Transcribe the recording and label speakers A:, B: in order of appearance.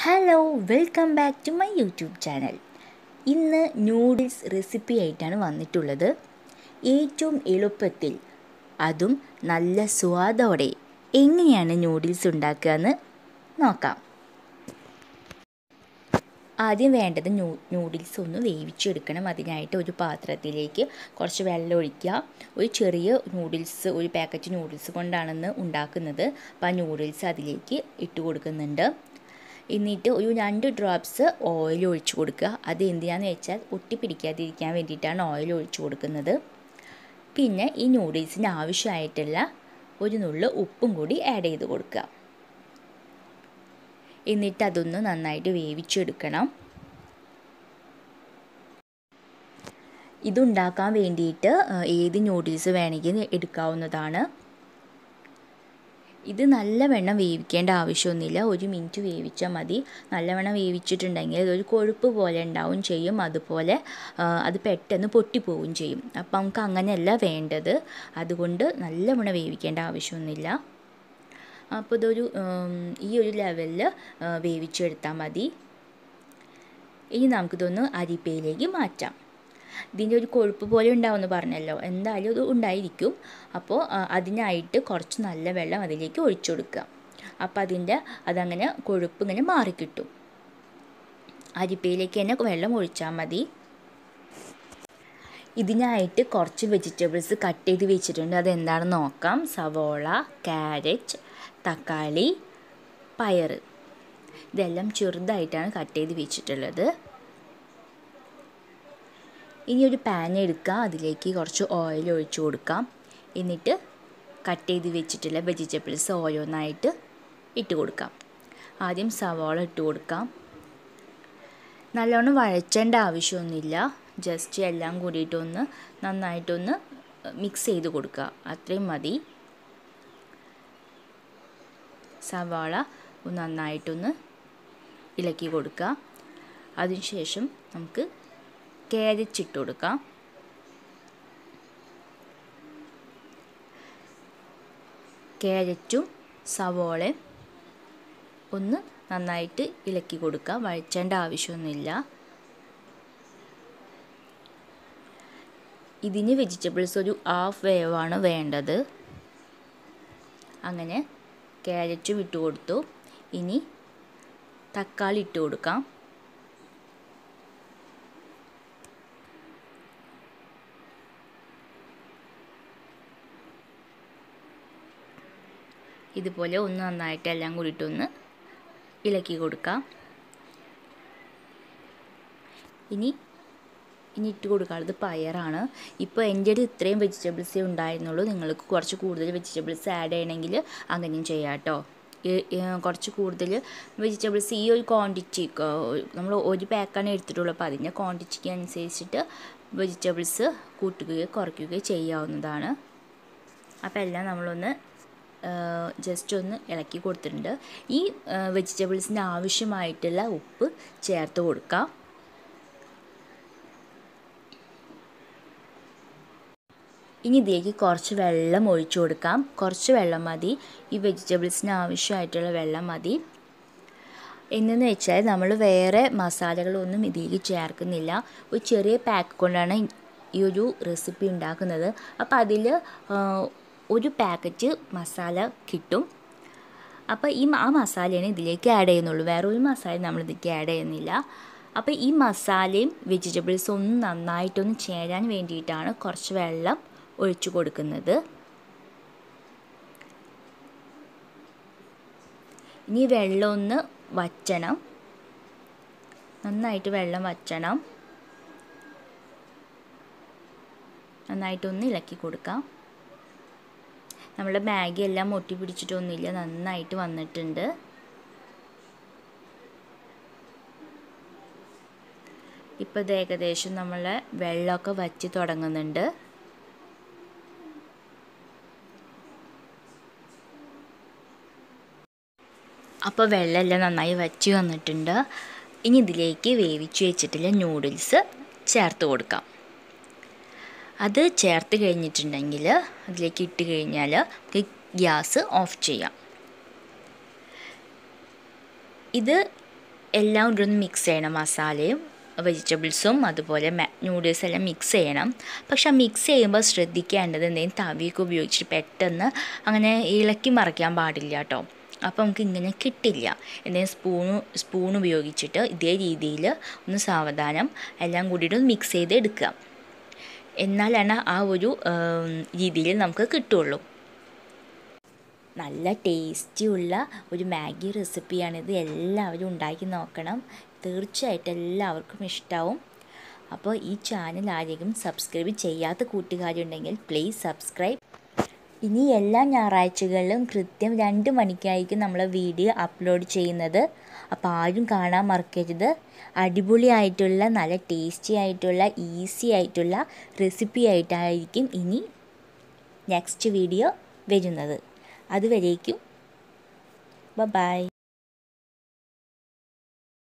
A: hello welcome back to my YouTube channel ഇന്ന് noodles recipe ആയിട്ടാണ് വന്നിട്ടുള്ളത് ഏറ്റവും എളുപ്പത്തിൽ അതും നല്ല സ്വാദോടെ എങ്ങനെയാണ് നൂഡിൽസ് ഉണ്ടാക്കുക എന്ന് നോക്കാം ആദ്യം വേണ്ടത് നൂ നൂഡിൽസ് ഒന്ന് വേവിച്ചെടുക്കണം അതിനായിട്ട് ഒരു പാത്രത്തിലേക്ക് കുറച്ച് വെള്ളം ഒഴിക്കുക ഒരു ചെറിയ നൂഡിൽസ് ഒരു പാക്കറ്റ് നൂഡിൽസ് കൊണ്ടാണെന്ന് ഉണ്ടാക്കുന്നത് അപ്പോൾ ആ നൂഡിൽസ് അതിലേക്ക് ഇട്ട് കൊടുക്കുന്നുണ്ട് എന്നിട്ട് ഒരു രണ്ട് ഡ്രോപ്സ് ഓയിൽ ഒഴിച്ച് കൊടുക്കുക അത് എന്തിനാന്ന് വെച്ചാൽ ഒട്ടിപ്പിടിക്കാതിരിക്കാൻ വേണ്ടിയിട്ടാണ് ഓയിൽ ഒഴിച്ച് കൊടുക്കുന്നത് പിന്നെ ഈ നൂഡിൽസിന് ആവശ്യമായിട്ടുള്ള ഒരു നുള്ളു ഉപ്പും കൂടി ആഡ് ചെയ്ത് കൊടുക്കുക എന്നിട്ട് അതൊന്ന് നന്നായിട്ട് വേവിച്ചെടുക്കണം ഇതുണ്ടാക്കാൻ വേണ്ടിയിട്ട് ഏത് നൂഡിൽസ് വേണമെങ്കിൽ എടുക്കാവുന്നതാണ് ഇത് നല്ലവണ്ണം വേവിക്കേണ്ട ആവശ്യമൊന്നുമില്ല ഒരു മിനിറ്റ് വേവിച്ചാൽ മതി നല്ലവണ്ണം വേവിച്ചിട്ടുണ്ടെങ്കിൽ അതൊരു കൊഴുപ്പ് പോലെ ഉണ്ടാവും ചെയ്യും അതുപോലെ അത് പെട്ടെന്ന് പൊട്ടിപ്പോവുകയും ചെയ്യും അപ്പം നമുക്ക് അങ്ങനെയല്ല വേണ്ടത് അതുകൊണ്ട് നല്ലവണ്ണം വേവിക്കേണ്ട ആവശ്യമൊന്നുമില്ല അപ്പോൾ ഇതൊരു ഈ ഒരു ലെവലിൽ വേവിച്ചെടുത്താൽ മതി ഇനി നമുക്കിതൊന്ന് അരിപ്പയിലേക്ക് മാറ്റാം ഇതിൻ്റെ ഒരു കൊഴുപ്പ് പോലെ ഉണ്ടാവുമെന്ന് പറഞ്ഞല്ലോ എന്തായാലും ഇത് ഉണ്ടായിരിക്കും അപ്പോൾ അതിനായിട്ട് കുറച്ച് നല്ല വെള്ളം അതിലേക്ക് ഒഴിച്ചു കൊടുക്കുക അപ്പോൾ അതിൻ്റെ അതങ്ങനെ കൊഴുപ്പ് ഇങ്ങനെ മാറിക്കിട്ടും അരിപ്പയിലേക്ക് തന്നെ വെള്ളം ഒഴിച്ചാൽ മതി ഇതിനായിട്ട് കുറച്ച് വെജിറ്റബിൾസ് കട്ട് ചെയ്ത് വെച്ചിട്ടുണ്ട് അതെന്താണെന്ന് നോക്കാം സവോള ക്യാരറ്റ് തക്കാളി പയർ ഇതെല്ലാം ചെറുതായിട്ടാണ് കട്ട് ചെയ്ത് വെച്ചിട്ടുള്ളത് ഇനി ഒരു പാൻ എടുക്കുക അതിലേക്ക് കുറച്ച് ഓയിൽ ഒഴിച്ചു കൊടുക്കാം എന്നിട്ട് കട്ട് ചെയ്ത് വെച്ചിട്ടുള്ള വെജിറ്റബിൾസ് ഓരോന്നായിട്ട് ഇട്ട് കൊടുക്കാം ആദ്യം സവാള ഇട്ട് കൊടുക്കാം നല്ലോണം വഴച്ചേണ്ട ആവശ്യമൊന്നുമില്ല ജസ്റ്റ് എല്ലാം കൂടിയിട്ടൊന്ന് നന്നായിട്ടൊന്ന് മിക്സ് ചെയ്ത് കൊടുക്കുക അത്രയും മതി സവാള നന്നായിട്ടൊന്ന് ഇളക്കി കൊടുക്കുക അതിനുശേഷം നമുക്ക് ക്യാരറ്റ് ഇട്ട് കൊടുക്കാം ക്യാരറ്റും സവോളയും ഒന്ന് നന്നായിട്ട് ഇളക്കി കൊടുക്കുക വഴച്ചേണ്ട ആവശ്യമൊന്നുമില്ല ഇതിന് വെജിറ്റബിൾസ് ഒരു ഹാഫ് വേവാണ് വേണ്ടത് അങ്ങനെ ക്യാരറ്റും ഇട്ട് കൊടുത്തു ഇനി തക്കാളി ഇട്ട് കൊടുക്കാം ഇതുപോലെ ഒന്ന് നന്നായിട്ട് എല്ലാം കൂടിയിട്ടൊന്ന് ഇളക്കി കൊടുക്കാം ഇനി ഇനി ഇട്ട് കൊടുക്കാനുള്ളത് പയറാണ് ഇപ്പോൾ എൻ്റെ അടുത്ത് ഇത്രയും വെജിറ്റബിൾസേ ഉണ്ടായിരുന്നുള്ളൂ നിങ്ങൾക്ക് കുറച്ച് കൂടുതൽ വെജിറ്റബിൾസ് ആഡ് ചെയ്യണമെങ്കിൽ അങ്ങനെയും ചെയ്യാം കേട്ടോ കുറച്ച് കൂടുതൽ വെജിറ്റബിൾസ് ഈ ഒരു ക്വാണ്ടിറ്റി നമ്മൾ ഒരു പാക്കാണ് എടുത്തിട്ടുള്ളൂ അപ്പോൾ അതിൻ്റെ ക്വാണ്ടിറ്റിക്ക് അനുസരിച്ചിട്ട് വെജിറ്റബിൾസ് കൂട്ടുകയോ കുറയ്ക്കുകയോ ചെയ്യാവുന്നതാണ് അപ്പോൾ എല്ലാം നമ്മളൊന്ന് ജസ്റ്റ് ഒന്ന് ഇളക്കി കൊടുത്തിട്ടുണ്ട് ഈ വെജിറ്റബിൾസിന് ആവശ്യമായിട്ടുള്ള ഉപ്പ് ചേർത്ത് കൊടുക്കാം ഇനി ഇതിലേക്ക് കുറച്ച് വെള്ളം ഒഴിച്ചു കൊടുക്കാം കുറച്ച് വെള്ളം മതി ഈ വെജിറ്റബിൾസിന് ആവശ്യമായിട്ടുള്ള വെള്ളം മതി എന്നു വെച്ചാൽ നമ്മൾ വേറെ മസാലകളൊന്നും ഇതിലേക്ക് ചേർക്കുന്നില്ല ഒരു ചെറിയ പാക്ക് കൊണ്ടാണ് ഈ ഒരു റെസിപ്പി ഉണ്ടാക്കുന്നത് അപ്പോൾ അതിൽ ഒരു പാക്കറ്റ് മസാല കിട്ടും അപ്പോൾ ഈ ആ മസാലയാണ് ഇതിലേക്ക് ആഡ് ചെയ്യുന്നുള്ളൂ വേറെ ഒരു മസാല നമ്മൾ ഇതിലേക്ക് ആഡ് ചെയ്യുന്നില്ല അപ്പോൾ ഈ മസാലയും വെജിറ്റബിൾസും ഒന്ന് നന്നായിട്ടൊന്ന് ചേരാൻ വേണ്ടിയിട്ടാണ് കുറച്ച് വെള്ളം ഒഴിച്ചു കൊടുക്കുന്നത് ഇനി വെള്ളം ഒന്ന് വറ്റണം നന്നായിട്ട് വെള്ളം വറ്റണം നന്നായിട്ടൊന്ന് ഇളക്കി കൊടുക്കാം നമ്മുടെ മാഗി എല്ലാം ഒട്ടി പിടിച്ചിട്ടൊന്നുമില്ല നന്നായിട്ട് വന്നിട്ടുണ്ട് ഇപ്പോൾ ഇത് ഏകദേശം നമ്മളെ വെള്ളമൊക്കെ വറ്റി തുടങ്ങുന്നുണ്ട് അപ്പോൾ വെള്ളമെല്ലാം നന്നായി വറ്റി വന്നിട്ടുണ്ട് ഇനി ഇതിലേക്ക് വേവിച്ച് വെച്ചിട്ടുള്ള നൂഡിൽസ് ചേർത്ത് കൊടുക്കാം അത് ചേർത്ത് കഴിഞ്ഞിട്ടുണ്ടെങ്കിൽ അതിലേക്ക് ഇട്ട് കഴിഞ്ഞാൽ നമുക്ക് ഗ്യാസ് ഓഫ് ചെയ്യാം ഇത് എല്ലാം കൂടി ഒന്ന് മിക്സ് ചെയ്യണം മസാലയും വെജിറ്റബിൾസും അതുപോലെ നൂഡിൽസ് എല്ലാം മിക്സ് ചെയ്യണം പക്ഷെ ആ മിക്സ് ചെയ്യുമ്പോൾ ശ്രദ്ധിക്കേണ്ടത് എന്തെങ്കിലും തവിയൊക്കെ ഉപയോഗിച്ചിട്ട് പെട്ടെന്ന് അങ്ങനെ ഇളക്കി മറിക്കാൻ പാടില്ല കേട്ടോ അപ്പോൾ നമുക്ക് ഇങ്ങനെ കിട്ടില്ല എന്തെങ്കിലും സ്പൂണ് സ്പൂൺ ഉപയോഗിച്ചിട്ട് ഇതേ രീതിയിൽ ഒന്ന് സാവധാനം എല്ലാം കൂടിയിട്ട് ഒന്ന് മിക്സ് ചെയ്ത് എടുക്കുക എന്നാലാണ് ആ ഒരു രീതിയിൽ നമുക്ക് കിട്ടുള്ളൂ നല്ല ടേസ്റ്റിയുള്ള ഒരു മാഗി റെസിപ്പിയാണിത് എല്ലാവരും ഉണ്ടാക്കി നോക്കണം തീർച്ചയായിട്ടും എല്ലാവർക്കും ഇഷ്ടമാവും അപ്പോൾ ഈ ചാനൽ ആരെങ്കിലും സബ്സ്ക്രൈബ് ചെയ്യാത്ത കൂട്ടുകാരുണ്ടെങ്കിൽ പ്ലീസ് സബ്സ്ക്രൈബ് ഇനി എല്ലാ ഞായറാഴ്ചകളിലും കൃത്യം രണ്ട് മണിക്കായിരിക്കും നമ്മൾ വീഡിയോ അപ്ലോഡ് ചെയ്യുന്നത് അപ്പോൾ ആരും കാണാൻ മറക്കരുത് അടിപൊളിയായിട്ടുള്ള നല്ല ടേസ്റ്റി ആയിട്ടുള്ള ഈസി ആയിട്ടുള്ള റെസിപ്പി ആയിട്ടായിരിക്കും ഇനി നെക്സ്റ്റ് വീഡിയോ വരുന്നത് അതുവരേക്കും ബൈ